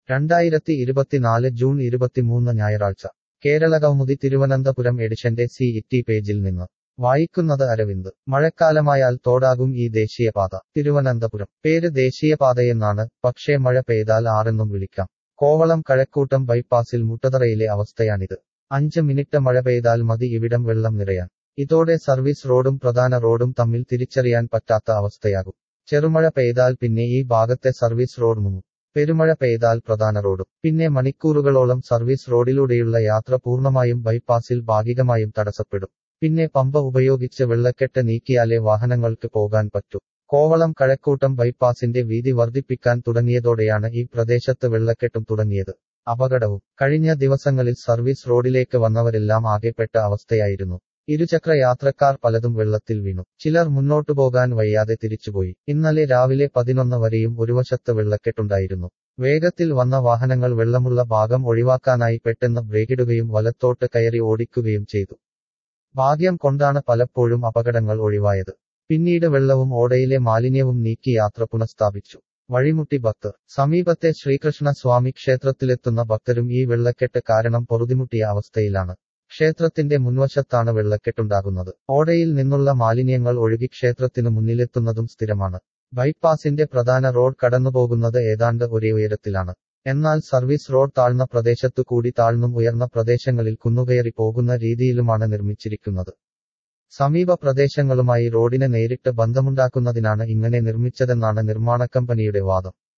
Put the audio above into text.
രണ്ടായിരത്തി ഇരുപത്തിനാല് ജൂൺ ഇരുപത്തിമൂന്ന് ഞായറാഴ്ച കേരള കൗമുദി തിരുവനന്തപുരം എഡിഷന്റെ സി ഇറ്റി പേജിൽ നിന്ന് വായിക്കുന്നത് അരവിന്ദ് മഴക്കാലമായാൽ തോടാകും ഈ ദേശീയപാത തിരുവനന്തപുരം പേര് ദേശീയപാതയെന്നാണ് പക്ഷേ മഴ പെയ്താൽ ആറെന്നും വിളിക്കാം കോവളം കഴക്കൂട്ടം ബൈപ്പാസിൽ മുട്ടതറയിലെ അവസ്ഥയാണിത് അഞ്ച് മിനിറ്റ് മഴ പെയ്താൽ മതി ഇവിടം വെള്ളം നിറയാൻ ഇതോടെ സർവീസ് റോഡും പ്രധാന റോഡും തമ്മിൽ തിരിച്ചറിയാൻ പറ്റാത്ത അവസ്ഥയാകും ചെറുമഴ പെയ്താൽ പിന്നെ ഈ ഭാഗത്തെ സർവീസ് റോഡ് മുങ്ങും പെരുമഴ പെയ്താൽ പ്രധാന റോഡും പിന്നെ മണിക്കൂറുകളോളം സർവീസ് റോഡിലൂടെയുള്ള യാത്ര പൂർണ്ണമായും ബൈപ്പാസിൽ ഭാഗികമായും തടസ്സപ്പെടും പിന്നെ പമ്പ ഉപയോഗിച്ച് വെള്ളക്കെട്ട് നീക്കിയാലേ വാഹനങ്ങൾക്ക് പോകാൻ പറ്റൂ കോവളം കഴക്കൂട്ടം ബൈപ്പാസിന്റെ വീതി വർദ്ധിപ്പിക്കാൻ തുടങ്ങിയതോടെയാണ് ഈ പ്രദേശത്ത് വെള്ളക്കെട്ടും തുടങ്ങിയത് അപകടവും കഴിഞ്ഞ ദിവസങ്ങളിൽ സർവീസ് റോഡിലേക്ക് വന്നവരെല്ലാം ആകെപ്പെട്ട അവസ്ഥയായിരുന്നു ഇരുചക്ര യാത്രക്കാർ പലതും വെള്ളത്തിൽ വീണു ചിലർ മുന്നോട്ടു പോകാൻ വയ്യാതെ തിരിച്ചുപോയി ഇന്നലെ രാവിലെ പതിനൊന്ന് വരെയും ഒരു വശത്ത് വെള്ളക്കെട്ടുണ്ടായിരുന്നു വേഗത്തിൽ വന്ന വാഹനങ്ങൾ വെള്ളമുള്ള ഭാഗം ഒഴിവാക്കാനായി പെട്ടെന്ന് ബ്രേക്കിടുകയും വലത്തോട്ട് കയറി ഓടിക്കുകയും ചെയ്തു ഭാഗ്യം കൊണ്ടാണ് പലപ്പോഴും അപകടങ്ങൾ ഒഴിവായത് പിന്നീട് വെള്ളവും ഓടയിലെ മാലിന്യവും നീക്കി യാത്ര പുനഃസ്ഥാപിച്ചു വഴിമുട്ടി ഭക്തർ സമീപത്തെ ശ്രീകൃഷ്ണ സ്വാമി ക്ഷേത്രത്തിലെത്തുന്ന ഭക്തരും ഈ വെള്ളക്കെട്ട് കാരണം പൊറുതിമുട്ടിയ അവസ്ഥയിലാണ് ക്ഷേത്രത്തിന്റെ മുൻവശത്താണ് വെള്ളക്കെട്ടുണ്ടാകുന്നത് ഓടയിൽ നിന്നുള്ള മാലിന്യങ്ങൾ ഒഴുകി ക്ഷേത്രത്തിനു മുന്നിലെത്തുന്നതും സ്ഥിരമാണ് ബൈപ്പാസിന്റെ പ്രധാന റോഡ് കടന്നുപോകുന്നത് ഏതാണ്ട് ഒരേ ഉയരത്തിലാണ് എന്നാൽ സർവീസ് റോഡ് താഴ്ന്ന പ്രദേശത്തു കൂടി താഴ്ന്നും ഉയർന്ന പ്രദേശങ്ങളിൽ കുന്നുകയറി പോകുന്ന രീതിയിലുമാണ് നിർമ്മിച്ചിരിക്കുന്നത് സമീപ പ്രദേശങ്ങളുമായി റോഡിന് നേരിട്ട് ബന്ധമുണ്ടാക്കുന്നതിനാണ് ഇങ്ങനെ നിർമ്മിച്ചതെന്നാണ് നിർമ്മാണ കമ്പനിയുടെ വാദം